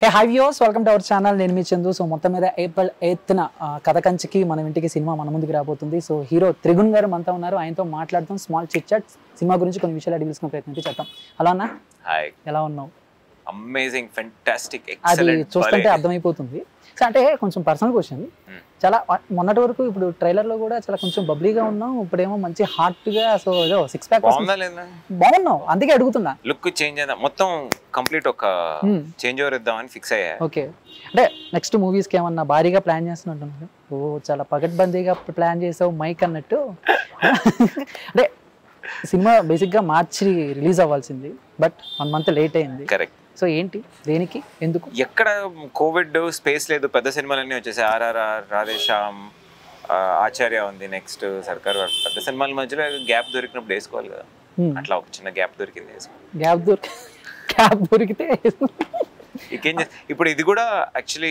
Hey hi views welcome to our channel నేను మీ Chandu so మొత్తం మీద ఏప్రిల్ ఎయిత్న కథ కంచికి మన ఇంటికి సినిమా మన ముందుకు రాబోతుంది సో హీరో త్రిగుణ్ గారు మనతో ఉన్నారు ఆయనతో మాట్లాడుతాం స్మాల్ చిట్ చాట్ సినిమా గురించి కొన్ని విషయాలు అడిగి తెలుసుకునే ప్రయత్నం అయితే చేద్దాం హలో అన్న హాయ్ ఎలా ఉన్నావు అమేజింగ్ ఫెంటాస్టిక్ అది ఎక్సలెంట్ చూస్తుంటే అర్థమైపోతుంది సో అంటే కొంచెం పర్సనల్ క్వశ్చన్ Hmm. చాలా మొన్నటి వరకు ఇప్పుడు ట్రైలర్ లో కూడా చాలా కొంచెం బబ్లీగా ఉన్నాం ఇప్పుడేమో మంచి హార్ట్ గా సో ఏదో సిక్స్ ప్యాక్ బాగుందా లేదా బాగున్నావు అందుకే అడుగుతున్నా లుక్ చేంజ్ అయిందా మొత్తం కంప్లీట్ ఒక Hmm. చేంజ్ ఓవర్ ఇద్దామని ఫిక్స్ అయ్యా ఓకే అంటే నెక్స్ట్ మూవీస్కి ఏమన్నా భారీగా ప్లాన్ చేస్తున్నట్టున్నారు ఓ చాలా పకడ్బందీగా ప్లాన్ చేసావు మైక్ అన్నట్టు అంటే సినిమా బేసిక్గా మార్చి రిలీజ్ అవ్వాల్సింది బట్ వన్ మంత్ లేట్ అయింది కరెక్ట్ సో ఏంటి దేనికి ఎందుకు ఎక్కడ కోవిడ్ స్పేస్ లేదు పెద్ద సినిమాలన్నీ వచ్చేసాయి ఆర్ఆర్ఆర్ రాధేశ్యామ్ ఆ, ఆచార్య ఉంది నెక్స్ట్ సర్కార్ వార్. పెద్ద సినిమాల మధ్యలో గ్యాప్ దొరికినప్పుడు వేసుకోవాలి కదా అట్లా ఒక చిన్న గ్యాప్ దొరికింది వేసుకో గ్యాప్ దొరికి గ్యాప్ దొరికితే ఇంకేం చేస్తా ఇప్పుడు ఇది కూడా యాక్చువల్లీ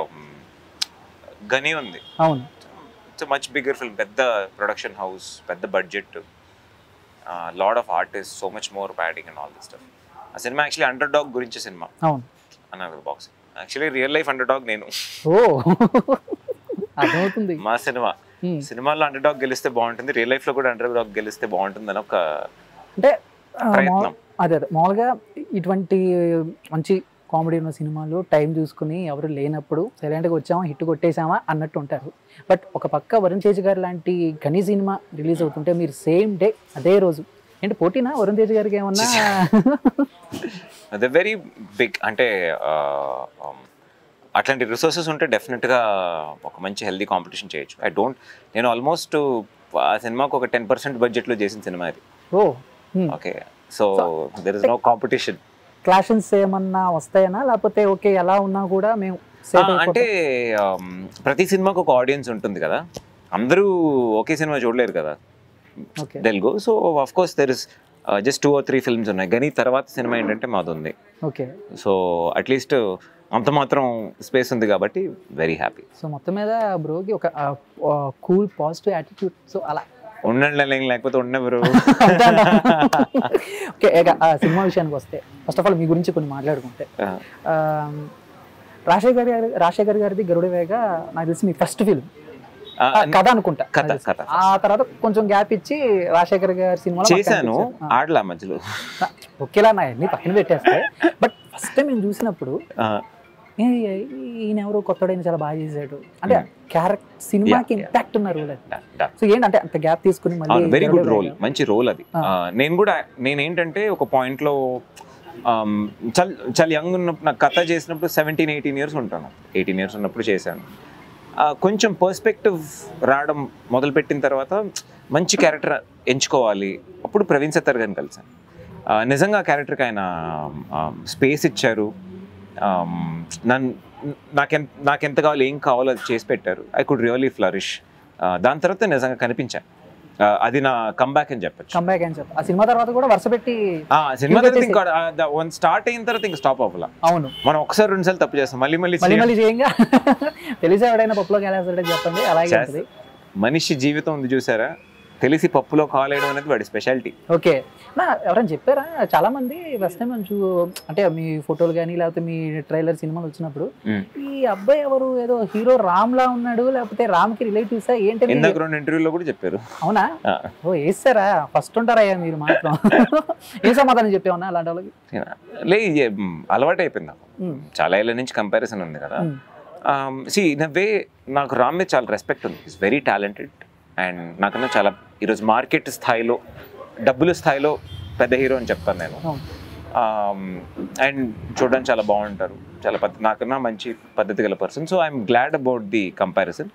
గని ఉంది అవును ఇట్స్ మచ్ బిగ్గర్ ఫిల్మ్ పెద్ద ప్రొడక్షన్ హౌస్ పెద్ద budget lot of artist so much more batting and all this stuff ఆ సినిమా యాక్చువల్లీ అండర్ డాగ్ గురించి సినిమా అవును అన్నారు box actually real life underdog నేను ఓ అర్థమవుతుంది మా సినిమా Hmm. సినిమాలో అండర్ డాగ్ గెలిస్తే బాగుంటుంది రియల్ లైఫ్ లో కూడా అండర్ డాగ్ గెలిస్తే బాగుంటుంది అని ఒక అంటే ఆ, ప్రయత్నం. మామూలు- అదే అదే మామూలుగా ఇటువంటి మంచి కామెడీ ఉన్న సినిమాలు టైం చూసుకుని ఎవరు లేనప్పుడు సైలెంట్గా వచ్చామా హిట్ కొట్టేసామా అన్నట్టు ఉంటారు బట్ ఒక పక్క వరుణ్ తేజ్ గారు లాంటి గని సినిమా రిలీజ్ అవుతుంటే మీరు సేమ్ డే అదే రోజు ఏంటి పోటీనా వరుణ్ తేజ్ గారికి ఏమన్నా ద వెరీ బిగ్ అంటే ఆ, um, అట్లాంటి రిసోర్సెస్ ఉంటే డెఫినెట్గా ఒక మంచి హెల్దీ కాంపిటీషన్ చేయొచ్చు ఐ డోంట్ నేను ఆల్మోస్ట్ ఆ సినిమాకు ఒక టెన్ పర్సెంట్ బడ్జెట్లో చేసిన సినిమా ఇది oh okay so there is no competition clashes ఏమన్నా వస్తాయనా లేకపోతే ఓకే ఎలా ఉన్నా కూడా మేము సేఫ్ అంటే um, ప్రతి సినిమాకు ఒక ఆడియన్స్ ఉంటుంది కదా అందరూ ఒకే సినిమా చూడలేరు కదా okay Telugu so of course there is just two or three films ఉన్నాయి కానీ తర్వాత సినిమా ఏంటంటే మాది ఉంది ఓకే సో అట్లీస్ట్ అంత మాత్రం స్పేస్ ఉంది కాబట్టి వెరీ హ్యాపీ సో మొత్తం మీద బ్రోకి ఒక కూల్ పాజిటివ్ యాటిట్యూడ్ సో అలా ఉండండి లేకపోతే ఉండెవరు ఓకే ఇక ఆ సినిమా విషయానికి వస్తే ఫస్ట్ ఆఫ్ ఆల్ మీ గురించి కొన్ని మాట్లాడుకుంటే ఆ, రాజశేఖర్ గారి రాజశేఖర్ గారిది గరుడ వేగ నాకు తెలిసి మీ ఫస్ట్ ఫిల్మ్ ఆ, కథ అనుకుంటా కథ నాకు తెలిసి. కథ ఆ తర్వాత కొంచెం గ్యాప్ ఇచ్చి రాజశేఖర్ గారి సినిమా చేశాను ఆడలా మధ్యలో ఒకేలా నా అన్ని పక్కన పెట్టేస్తే బట్ ఫస్ట్ టైం నేను చూసినప్పుడు ఆ, ఏ, ఈయన ఎవరో కొత్తడైన చాలా బాగా చేశాడు అంటే క్యారెక్టర్ సినిమాకి Yeah, yeah. ఇంపాక్ట్ ఉన్న రోల్ done, done. సో ఏంటంటే అంత గ్యాప్ తీసుకుని మళ్ళీ వెరీ గరుడ గుడ్ రోల్ వేగ. మంచి రోల్ అది ఆ. ఆ, నేను కూడా నేనేంటంటే ఒక పాయింట్లో చాలా చాలా యంగ్ ఉన్నప్పుడు నాకు కథ చేసినప్పుడు సెవెంటీన్ ఎయిటీన్ ఇయర్స్ ఉంటాను ఎయిటీన్ ఇయర్స్ ఉన్నప్పుడు చేశాను ఆ, కొంచెం పర్స్పెక్టివ్ రావడం మొదలుపెట్టిన తర్వాత మంచి క్యారెక్టర్ ఎంచుకోవాలి అప్పుడు ప్రవీణ్ సత్తర్ గారిని కలిసాను ఆ, నిజంగా ఆ క్యారెక్టర్కి ఆయన స్పేస్ ఇచ్చారు నన్ను నాకెంత నాకెంత కావాలి ఏం కావాలో అది చేసి పెట్టారు ఐ కుడ్ రియలీ ఫ్లరిష్ దాని తర్వాత నిజంగా కనిపించాను ఆ, అది నా కంబ్యాక్ అని చెప్పచ్చు కంబ్యాక్ అని చెప్పి ఆ సినిమా తర్వాత కూడా వరుస పెట్టి ఆ సినిమా తర్వాత పెట్టేసి- ఇంకా వన్ స్టార్ట్ అయిన తర్వాత ఇంకా స్టాప్ అవ్వాల అవును మనం ఒకసారి రెండు సార్లు తప్పు చేస్తాం మళ్ళీ మళ్ళీ మళ్ళీ చేయం. మళ్ళీ చేయంగా తెలిసి ఎవడైనా పప్పులో కాలేస్తాడని చెప్పండి అలాగే చేస్తా. ఉంటుంది మనిషి జీవితం ఉంది చూసారా తెలిసి పప్పులో కాలేయడం అనేది వాడి స్పెషాలిటీ ఓకే నా ఎవరైనా చెప్పారా చాలా మంది ఫస్ట్ టైం చూ అంటే మీ ఫోటోలు కానీ లేకపోతే మీ ట్రైలర్ సినిమాలు వచ్చినప్పుడు ఈ అబ్బాయి ఎవరు ఏదో హీరో రామ్ లా ఉన్నాడు లేకపోతే రామ్ కి రిలేటివ్స్ ఏంటి ఇందాక రెండు ఇంటర్వ్యూలో కూడా చెప్పారు అవునా ఆ, ఓ వేస్తారా ఫస్ట్ ఉంటారయ్యా మీరు మాత్రం ఏ సమాధానం చెప్పామన్నా అలాంటి వాళ్ళకి లే ఇది, మ్, అలవాటు అయిపోయింది నాకు ఉమ్, చాలా ఏళ్ళ నుంచి కంపారిజన్ ఉంది కదా ఉమ్, సి ఇన్ వే నాకు రామ్ మీద చాలా రెస్పెక్ట్ ఉంది ఇస్ వెరీ టాలెంటెడ్ అండ్ నాకన్నా చాలా ఈరోజు మార్కెట్ స్థాయిలో డబ్బుల స్థాయిలో పెద్ద హీరో అని చెప్తాను నేను అవును. అండ్ చూడడానికి చాలా బాగుంటారు చాలా పద్ధతి నాకన్నా మంచి పద్ధతి గల person so I'm glad about the comparison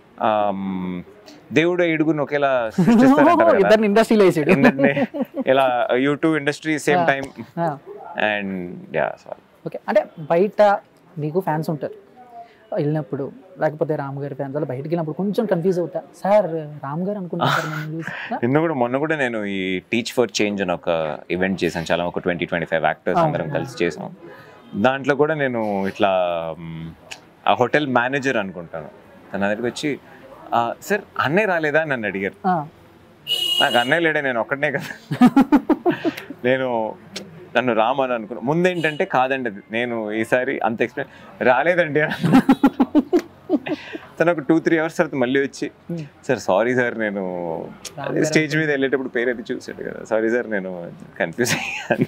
దేవుడు ఇడుగును ఒకేలా సృష్టిస్తారంటారు కదా. ఇద్దరిని ఇండస్ట్రీలో వేసాడు ఏంటంటే ఇలా YouTube industry same Yeah. Time ఆ, అండ్ యా ఓకే అంటే బయట మీకు ఫ్యాన్స్ ఉంటారు వెళ్ళినప్పుడు లేకపోతే రామ్ గారి ఫ్యాన్స్ అలా బయటికి వెళ్ళినప్పుడు కొంచెం కన్ఫ్యూజ్ అవుతా సార్ రామ్ గారు అనుకున్నాను సార్ నేను చూసి ఆ, నిన్న కూడా మొన్న కూడా నేను ఈ టీచ్ ఫర్ చేంజ్ అని ఒక ఈవెంట్ చేశాను చాలా ఒక ట్వంటీ ట్వంటీ ఫైవ్ యాక్టర్స్ అవును. అందరం కలిసి చేసాం దాంట్లో కూడా నేను ఇట్లా మ్, ఆ హోటల్ మేనేజర్ అనుకుంటాను తన దగ్గరికి వచ్చి "ఆ, సార్ అన్నయ్య రాలేదా అని నన్ను అడిగారు ఆ, నాకు అన్నయ్య లేడే నేను ఒక్కడనే కదా నేను నన్ను రామని అనుకున్నా ముందేంటంటే కాదండి అది నేను ఈసారి అంత ఎక్స్ప్లెయిన్ రాలేదండి అని తను ఒక టూ త్రీ అవర్స్ తర్వాత మళ్ళీ వచ్చి Hmm. సార్ సారీ సార్ నేను రామ్ స్టేజ్ మీద వెళ్ళేటప్పుడు పేరు అది చూసాడు కదా సారీ సార్ నేను కన్ఫ్యూజ్ అయ్యాను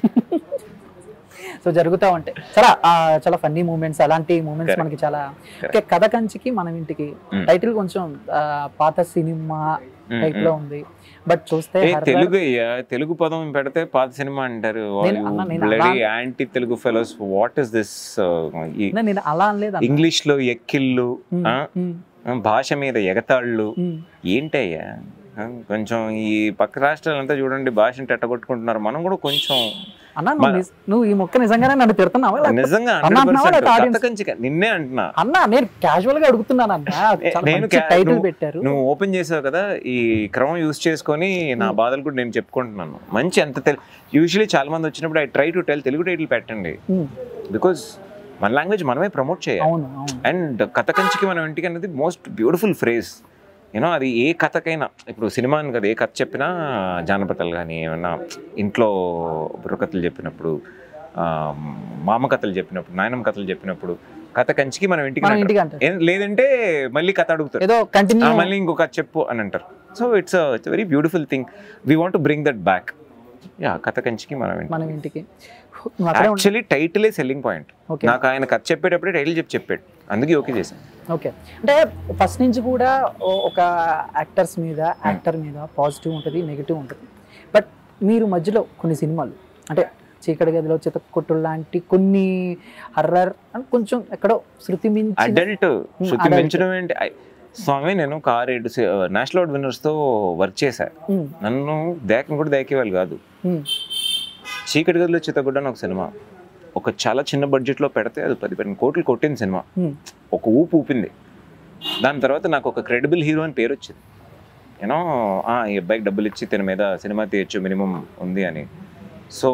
సో జరుగుతూ ఉంటాయి చాలా ఆ, చాలా ఫన్నీ మూమెంట్స్ అలాంటి మూమెంట్స్ Correct. మనకి చాలా Correct. ఓకే కథ కంచికి మనం ఇంటికి Mm. టైటిల్ కొంచెం ఆ, పాత సినిమా Mm, టైప్ లో ఉంది బట్ చూస్తే ఏ horror- తెలుగు అయ్యా తెలుగు పదం పెడితే పాత సినిమా అంటారు నేను అన్నా, నేను బ్లడీ అలా- anti Telugu fellows what is this నా, నేను అలా అనలేదు అన్న. ఇంగ్లీష్ లో ఎక్కిళ్ళు Mm, ఆ, mm, భాష మీద ఎగతాళ్ళు mm. ఏంటయ్యా ఆ, కొంచెం ఈ పక్క రాష్ట్రాలంతా చూడండి భాషను టెట్టగొట్టుకుంటున్నారు మనం కూడా కొంచెం అన్న నువ్వు నిజ- నువ్వు ఈ మొక్క నిజంగానే నన్ను తిడుతున్నావా లేకపోతే- నిజంగా అన్నా అంటున్నావా 100% లేకపోతే audience- కథ కంచిక నిన్నే అంటున్నా అన్న నేను క్యాజువల్ గా అడుగుతున్నాను అన్న చాలా నేను మంచి ca- టైటిల్ నువ్వు- పెట్టారు నువ్వు ఓపెన్ చేసావు కదా ఈ క్రమం యూస్ చేసుకొని నా బాధలు కూడా నేను చెప్పుకుంటున్నాను మంచి అంత తెలు యూజువలీ చాలా మంది వచ్చినప్పుడు I try to tell Telugu title పెట్టండి Mm, బికాజ్ మన లాంగ్వేజ్ మనమే ప్రమోట్ చేయాలి అవును అవును అండ్ కథ కంచికి మనం ఇంటికి అనేది మోస్ట్ బ్యూటిఫుల్ ఫ్రేజ్ యూనో అది ఏ కథకైనా ఇప్పుడు సినిమా అని కదా ఏ కథ చెప్పినా జానపదాలు కానీ ఏమన్నా ఇంట్లో బుర్రకథలు చెప్పినప్పుడు ఆ, మామ కథలు చెప్పినప్పుడు నాయనమ్మ కథలు చెప్పినప్పుడు కథ కంచికి మనం ఇంటికి మనం అంటారు. ఇంటికి అంటారు ఏం- లేదంటే మళ్ళీ కథ అడుగుతారు ఏదో కంటిన్యూ ఆ, మళ్ళీ ఇంకో కథ చెప్పు అని అంటారు so it's it's very beautiful thing we want bring that back yeah కథ కంచికి మనం మనం ఇంటికి నువ్వు అక్కడే ఉండు. యాక్చువల్లీ టైటిలే సెల్లింగ్ పాయింట్ ఓకే నాకు ఆయన కథ చెప్పేటప్పుడే టైటిల్ చెప్పి చెప్పాడు అందుకే ఓకే చేశాను ఓకే అంటే ఫస్ట్ నుంచి కూడా ఓ- ఒక యాక్టర్స్ మీద యాక్టర్ మీద పాజిటివ్ ఉంటుంది నెగిటివ్ ఉంటుంది బట్ మీరు మధ్యలో కొన్ని సినిమాలు అంటే చీకటి గదిలో చితకొట్టుడు లాంటి కొన్ని హర్రర్ అని కొంచెం ఎక్కడో శృతి మించి అడల్ట్ శృతి adult. పెంచడం ఏంటి ఐ- స్వామి నేను కార్ ఏడు నేషనల్ అవార్డ్ విన్నర్స్ తో వర్క్ చేశా నన్ను దేకను కూడా దేకేవాళ్ళు కాదు చీకటి గదిలో చిత్తగుడ్డ అని ఒక సినిమా ఒక చాలా చిన్న బడ్జెట్ లో పెడితే అది పది పన్నెండు కోట్లు కొట్టిన సినిమా ఒక ఊపు ఊపింది దాని తర్వాత నాకు ఒక క్రెడిబుల్ హీరో అని పేరు వచ్చింది యూనో ఈ అబ్బాయికి డబ్బులు ఇచ్చి తన మీద సినిమా తీయచ్చు మినిమం ఉంది అని సో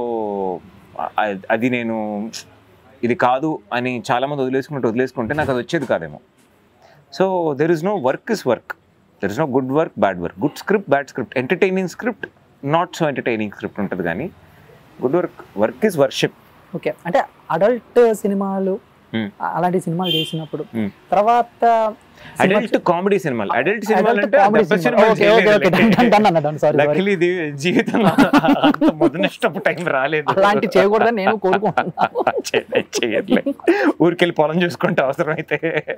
ఆ- అది నేను ఇది కాదు అని చాలామంది వదిలేసుకుంటే వదిలేసుకుంటే నాకు అది వచ్చేది కాదేమో so there is no work is work there is no good work bad work good script bad script entertaining script not so entertaining script ఉంటుంది కానీ good work work is worship okay అంటే అడల్ట్ సినిమాలు Hmm. అలాంటి సినిమాలు చేసినప్పుడు Hmm. తర్వాత adult comedy సినిమాలు adult సినిమాలు adult అంటే comedy దెబ్బ సినిమా. సినిమాలు Okay, okay, okay. Done, done, done అన్న, done. Sorry, sorry. లక్కీలీ ఇది జీవితంలో అంత మొదనష్టపు టైం రాలేదు అలాంటి చేయకూడదని నేను కోరుకుంటున్నాను చేయలే, చేయట్లే ఊరికెళ్ళి పొలం చూసుకుంటే అవసరం అయితే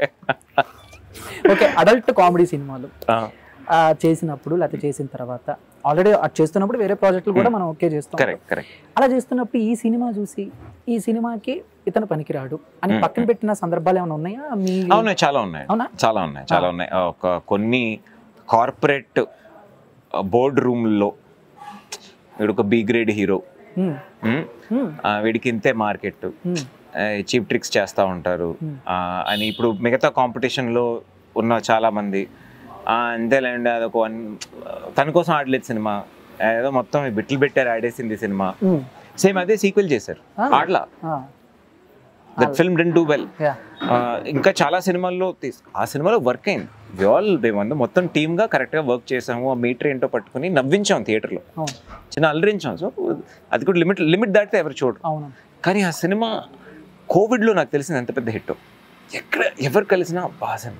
ఓకే అడల్ట్ కామెడీ సినిమాలు ఆ, ఆ, చేసినప్పుడు లేకపోతే చేసిన తర్వాత ఆల్రెడీ అది చేస్తున్నప్పుడు వేరే ప్రాజెక్టులు కూడా మనం ఓకే చేస్తాం కరెక్ట్ కరెక్ట్ అలా చేస్తున్నప్పుడు ఈ సినిమా చూసి ఈ సినిమాకి ఇతను పనికిరాడు అని పక్కన పెట్టిన సందర్భాలు ఏమైనా ఉన్నాయా మీ అవునాయి చాలా ఉన్నాయి అవునా చాలా ఉన్నాయి చాలా ఉన్నాయి ఆ, ఒక కొన్ని కార్పొరేట్ బోర్డ్ రూమ్లో వీడు ఒక B grade hero Hmm. Hmm. వీడికి ఇంతే మార్కెట్ Hmm. చీప్ ట్రిక్స్ చేస్తూ ఉంటారు Hmm. ఆ, అని ఇప్పుడు మిగతా కాంపిటీషన్లో ఉన్న చాలా మంది "ఆ, అంతేలేండి అదొక వన్ తన కోసం ఆడలేదు సినిమా ఏదో మొత్తం ఈ బిట్లు పెట్టారు ఆడేసింది సినిమా Hmm. సేమ్ అదే సీక్వెల్ చేశారు Ah. ఆడలా Ah. That film didn't do well Yeah. ఇంకా చాలా సినిమాల్లో తీస్ ఆ సినిమాలో వర్క్ అయింది వి ఆల్ మేమంతా మొత్తం టీమ్గా కరెక్ట్గా వర్క్ చేసాము ఆ మీటర్ ఏంటో పట్టుకుని నవ్వించాం థియేటర్లో అవును చిన్న అలరించాం సో అది కూడా లిమిట్ లిమిట్ దాటితే ఎవరు చూడరు అవును కానీ ఆ సినిమా కోవిడ్లో నాకు తెలిసింది ఎంత పెద్ద హిట్ ఎక్కడ ఎవరు కలిసినా బాసన్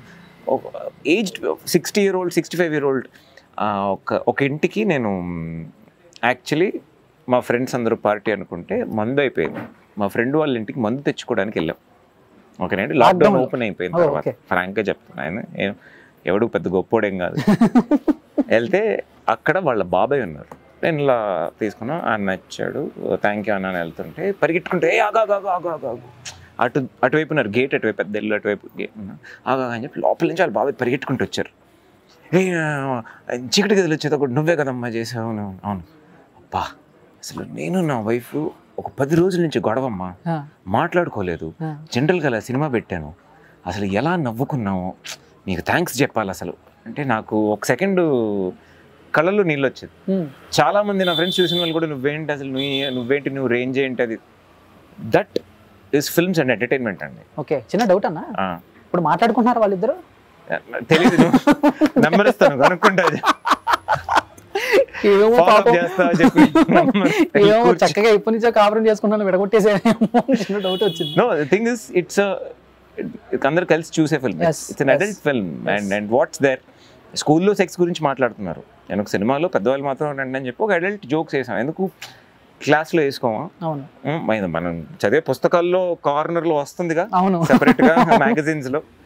age sixty year old sixty five year old ఒక ఒక ఇంటికి నేను యాక్చువల్లీ మా ఫ్రెండ్స్ అందరూ పార్టీ అనుకుంటే మందు అయిపోయింది మా ఫ్రెండ్ వాళ్ళ ఇంటికి మందు తెచ్చుకోవడానికి వెళ్ళాం ఓకేనండి లాక్డౌన్ Lockdown. ఓపెన్ అయిపోయిన Oh, తర్వాత okay. ఫ్రాంక్గా చెప్తాను ఆయన ఏం- ఎవడు పెద్ద గొప్పోడేం కాదు వెళ్తే అక్కడ వాళ్ళ బాబాయ్ ఉన్నారు నేను ఇలా తీసుకున్నా ఆయన నచ్చాడు థ్యాంక్ యూ అన్న అని వెళ్తుంటే పరిగెట్టుకుంటే ఏ ఆగా ఆగా ఆగా ఆగా ఆగు." అటు అటువైపు ఉన్నారు గేట్ అటువైపు పెద్ద ఇల్లు అటువైపు గేట్ ఆగా అని చెప్పి లోపల నుంచి వాళ్ళ బాబాయ్ పరిగెట్టుకుంటూ వచ్చారు ఏ చీకటి గదిలో వచ్చేది ఒకటి నువ్వే కదమ్మా చేసావు అని." అవును అబ్బా అసలు నేను నా వైఫ్ ఒక పది రోజుల నుంచి గొడవమ్మా Ah. మాట్లాడుకోలేదు Ah. జనరల్గా అలా సినిమా పెట్టాను అసలు ఎలా నవ్వుకున్నామో నీకు థ్యాంక్స్ చెప్పాలి అసలు అంటే నాకు ఒక సెకండ్ కళ్ళల్లో నీళ్ళు వచ్చేది Hmm. చాలా మంది నా ఫ్రెండ్స్ చూసిన వాళ్ళు కూడా నువ్వేంటి అసలు నువ్వు నువ్వేంటి నువ్వు రేంజ్ ఏంటి అది that is films and entertainment అండి ఓకే చిన్న డౌట్ అన్న ఆ. ఇప్పుడు మాట్లాడుకుంటున్నారు వాళ్ళిద్దరు తెలీదు నెంబర్ ఇస్తాను కనుక్కుంటా ఏమో Follow up పాపం చేస్తా అని చెప్పి ఏమో కూర్చో- చక్కగా ఎప్పటి నుంచో కాపురం చేసుకున్నాను విడగొట్టేసేమో చిన్న డౌట్ వచ్చింది నో థింగ్ ఇస్ ఇట్స్ అందరు కలిసి చూసే film Yes, it's an yes. Adult film and and what's there స్కూల్లో సెక్స్ గురించి మాట్లాడుతున్నారు నేను ఒక సినిమాలో పెద్దవాళ్ళు మాత్రం రండి అని చెప్పి ఒక అడల్ట్ జోక్స్ వేసాం ఎందుకు క్లాస్లో వేసుకోమా అవును ఉమ్, మన- మనం చదివే పుస్తకాల్లో కార్నర్లో వస్తుందిగా అవును సెపరేట్ గా magazines లో